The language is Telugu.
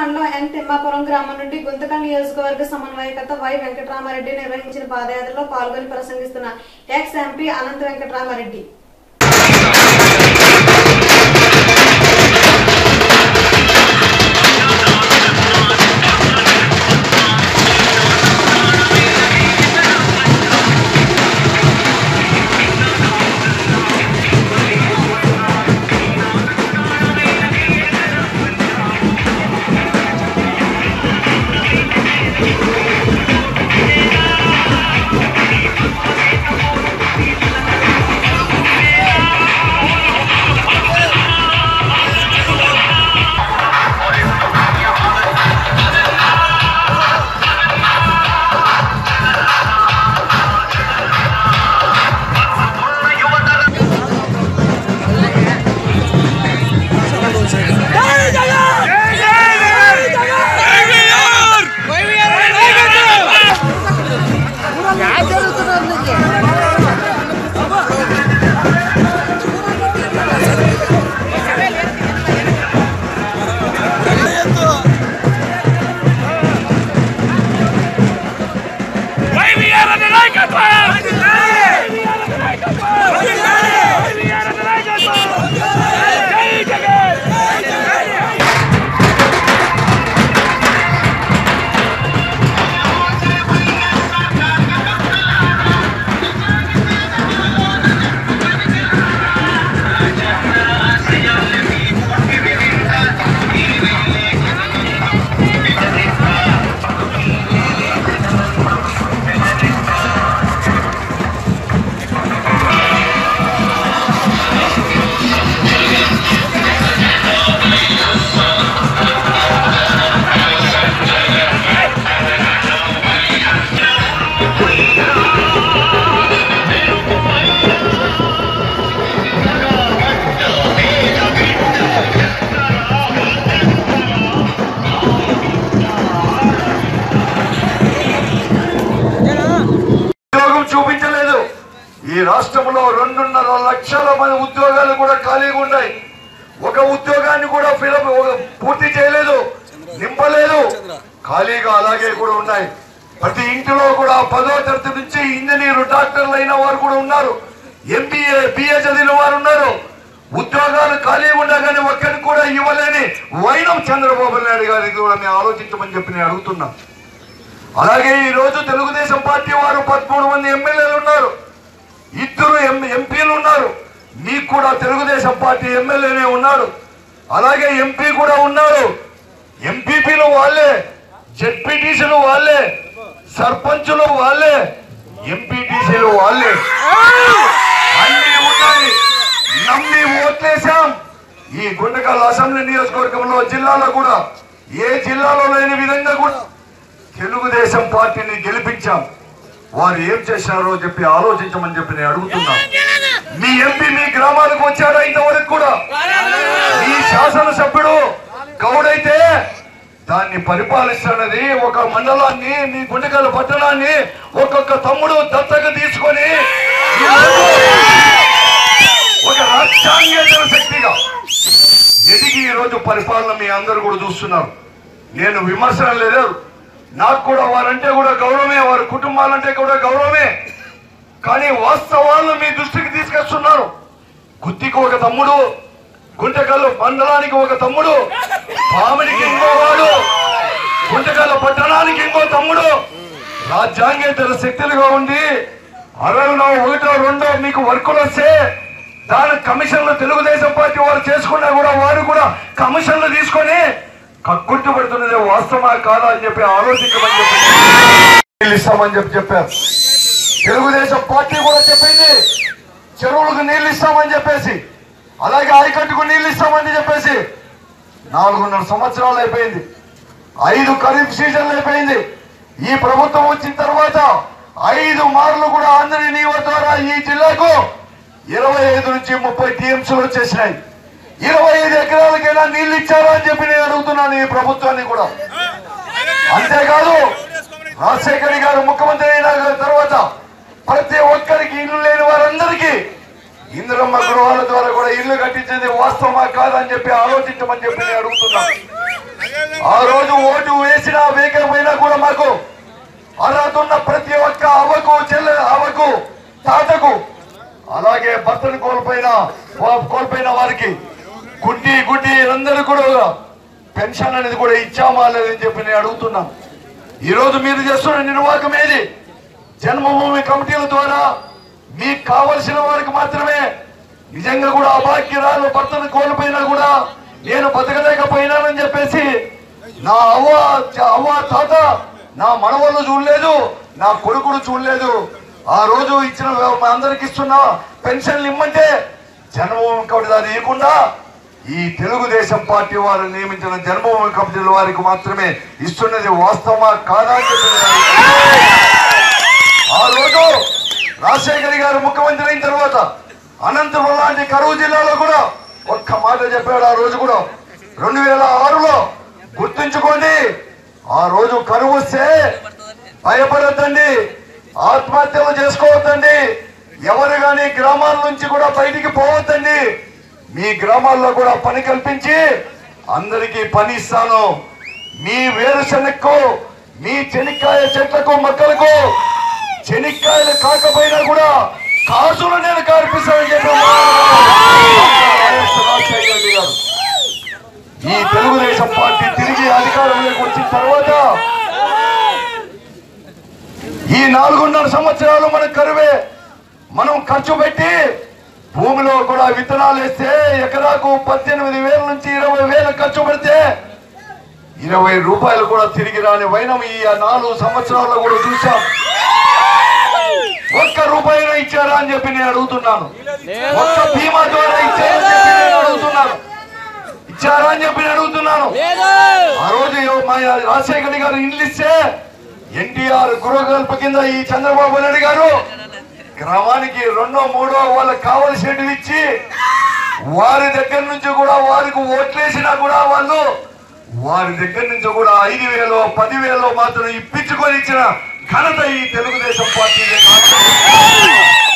మండలం ఎన్ తిమ్మాపురం గ్రామం నుండి గుంతకల్ నియోజకవర్గ సమన్వయకర్త వై వెంకటరామారెడ్డి నిర్వహించిన పాదయాత్రలో పాల్గొని ప్రసంగిస్తున్న ఎక్స్ ఎంపీ అనంత వెంకటరామారెడ్డి ఉద్యోగం చూపించలేదు ఈ రాష్ట్రంలో రెండున్నర లక్షల మంది ఉద్యోగాలు కూడా ఖాళీగా ఉన్నాయి ఒక ఉద్యోగాన్ని కూడా ఫిలప్ పూర్తి చేయలేదు నింపలేదు ఖాళీగా అలాగే కూడా ఉన్నాయి ప్రతి ఇంటిలో కూడా పదో తరగతి నుంచి ఇంజనీర్ డాక్టర్లు అయిన వారు కూడా ఉన్నారు ఎంబీఏ బిఏ చదివిన వారు ఉన్నారు ఉద్యోగాలు ఖాళీ ఉండగానే ఒక్కరికి కూడా ఇవ్వలేని వైనం చంద్రబాబు నాయుడు గారికి కూడా మేము ఆలోచించమని చెప్పి నేను అడుగుతున్నాను అలాగే ఈ రోజు తెలుగుదేశం పార్టీ వారు పదమూడు మంది ఎమ్మెల్యేలు ఉన్నారు ఇద్దరు ఎం- ఎంపీలు ఉన్నారు మీకు కూడా తెలుగుదేశం పార్టీ ఎమ్మెల్యేనే ఉన్నాడు అలాగే ఎంపీ కూడా ఉన్నారు ఎంపీపీలు వాళ్ళే జెడ్పీటీసీలు వాళ్ళే సర్పంచులు వాళ్ళే ఎంపీటీసీలు వాళ్ళే అన్ని ఉన్నాయి నమ్మి ఓట్లేశాం ఈ గుండకల్ అసెంబ్లీ నియోజకవర్గంలో జిల్లాలో కూడా ఏ జిల్లాలో లేని విధంగా కూడా తెలుగుదేశం పార్టీని గెలిపించాం వారు ఏం చేశారో చెప్పి ఆలోచించమని చెప్పి నేను అడుగుతున్నా మీ ఎంపీ మీ గ్రామాలకు వచ్చాడా ఇంతవరకు కూడా మీ శాసనసభ్యుడు గౌడైతే దాన్ని పరిపాలిస్తున్నది ఒక మండలాన్ని మీ గుండెకల్ పట్టణాన్ని ఒక్కొక్క తమ్ముడు దత్తక తీసుకొని ఈరోజు ఒక రాజ్యాంగేతర శక్తిగా ఎదిగి ఈ రోజు పరిపాలన మీ అందరూ కూడా చూస్తున్నారు నేను విమర్శన లేదు నాకు కూడా వారంటే కూడా గౌరవమే వారి కుటుంబాలంటే కూడా గౌరవమే కానీ వాస్తవాలను మీ దృష్టికి తీసుకొస్తున్నారు గుత్తికి ఒక తమ్ముడు గుంటకల్లు మండలానికి ఒక తమ్ముడు పామిడికి ఇంకో వాడు గుంటకల్లు పట్టణానికి ఇంకో తమ్ముడు రాజ్యాంగేతర శక్తులుగా ఉండి అరవై ఒకటో రెండో మీకు వర్కులు వస్తే దాని కమిషన్లు తెలుగుదేశం పార్టీ వారు చేసుకున్నా కూడా వారు కూడా కమిషన్లు తీసుకొని కక్కుట్టు పెడుతున్నది వాస్తవమా కాదా అని చెప్పి ఆలోచించమని చెప్పి నీళ్ళు ఇస్తామని చెప్పి చెప్పారు తెలుగుదేశం పార్టీ కూడా చెప్పింది చెరువులకు నీళ్లు ఇస్తామని చెప్పేసి అలాగే ఆయకట్టుకు నీళ్లు ఇస్తామని చెప్పేసి నాలుగున్నర సంవత్సరాలు అయిపోయింది ఐదు ఖరీఫ్ సీజన్లు అయిపోయింది ఈ ప్రభుత్వం వచ్చిన తర్వాత ఐదు మార్లు కూడా ఆంధ్ర నీవ ద్వారా ఈ జిల్లాకు ఇరవై ఐదు నుంచి ముప్పై టీఎంసీలు వచ్చేసినాయి ఇరవై ఐదు ఎకరాలకైనా నీళ్లు ఇచ్చారా అని చెప్పి నేను అడుగుతున్నాను ఈ ప్రభుత్వాన్ని కూడా అంతేకాదు రాజశేఖర్ గారు ముఖ్యమంత్రి అయిన తర్వాత ప్రతి ఒక్కరికి ఇల్లు లేని వారందరికీ ఇందిరమ్మ గృహాల ద్వారా కూడా ఇల్లు కట్టించేది వాస్తవమా కాదని చెప్పి ఆలోచించమని చెప్పి నేను అడుగుతున్నాను ఆ రోజు ఓటు వేసినా వేయకపోయినా కూడా మాకు అర్హత ఉన్న ప్రతి ఒక్క అవ్వకు చెల్లె అవ్వకు తాతకు అలాగే భర్తను కోల్పోయిన వా- కోల్పోయిన వారికి గుడ్డి గుడ్డి అందరూ కూడా పెన్షన్ అనేది కూడా ఇచ్చామా లేదని చెప్పి నేను అడుగుతున్నాను ఈ రోజు మీరు చేస్తున్న నిర్వాహకం ఏది జన్మభూమి కమిటీల ద్వారా మీకు కావలసిన వారికి మాత్రమే నిజంగా కూడా అభాగ్యరాలు భర్తను కోల్పోయినా కూడా నేను బతకలేకపోయినానని చెప్పేసి నా అవ్వ చ- అవ్వ తాత నా మనవళ్ళు చూడలేదు నా కొడుకును చూడలేదు ఆ రోజు ఇచ్చిన మా అందరికి ఇస్తున్న పెన్షన్లు ఇమ్మంటే జన్మభూమి కమిటీ అది ఇవ్వకుండా ఈ తెలుగుదేశం పార్టీ వారు నియమించిన జన్మభూమి కమిటీల వారికి మాత్రమే ఇస్తున్నది వాస్తవమా కాదా అని చెప్పి నేను అడుగుతున్నాను. ఆ రోజు రాజశేఖర్ గారు ముఖ్యమంత్రి అయిన తర్వాత అనంతపురం లాంటి కరువు జిల్లాలో కూడా ఒక్క మాట చెప్పాడు ఆ రోజు కూడా రెండు వేల ఆరులో గుర్తుంచుకోండి ఆ రోజు కరువు వస్తే భయపడొద్దండి ఆత్మహత్యలు చేసుకోవద్దండి ఎవరు గాని గ్రామాల నుంచి కూడా బయటికి పోవద్దండి మీ గ్రామాల్లో కూడా పని కల్పించి అందరికీ పని ఇస్తాను మీ వేరుశనక్కు మీ చెనిక్కాయ చెట్లకు మొక్కలకు చెనిక్కాయలు కాకపోయినా కూడా కాసులు నేను కార్పిస్తానని చెప్పి రాజశేఖర రెడ్డి గారు ఈ తెలుగుదేశం పార్టీ తిరిగి అధికారంలోకి వచ్చిన తర్వాత ఈ నాలుగున్నర సంవత్సరాలు మన కరువే మనం ఖర్చు పెట్టి భూమిలో కూడా విత్తనాలు వేస్తే ఎకరాకు పద్దెనిమిది వేల నుంచి ఇరవై వేలు ఖర్చు పెడితే ఇరవై రూపాయలు కూడా తిరిగి రాని వైనం ఈ నాలుగు సంవత్సరాల్లో కూడా చూసాం ఒక్క రూపాయినా ఇచ్చారా అని చెప్పి నేను అడుగుతున్నాను ఒక్క బీమా ద్వారా ఇచ్చారని చెప్పి నేను అడుగుతున్నాను ఇచ్చారా అని చెప్పి నేను అడుగుతున్నాను ఆ రోజు ఎవ- మా రాజశేఖర్ గారు ఇల్లు ఇస్తే ఎన్టీఆర్ గృహకల్ప కింద ఈ చంద్రబాబు నాయుడు గారు గ్రామానికి రెండో మూడో వాళ్ళకి కావలసినవి ఇచ్చి వారి దగ్గర నుంచి కూడా వారికి ఓట్లేసినా కూడా వాళ్ళు వారి దగ్గర నుంచి కూడా ఐదు వేలు పదివేలు మాత్రం ఇప్పించుకొని ఇచ్చిన ఘనత ఈ తెలుగుదేశం పార్టీ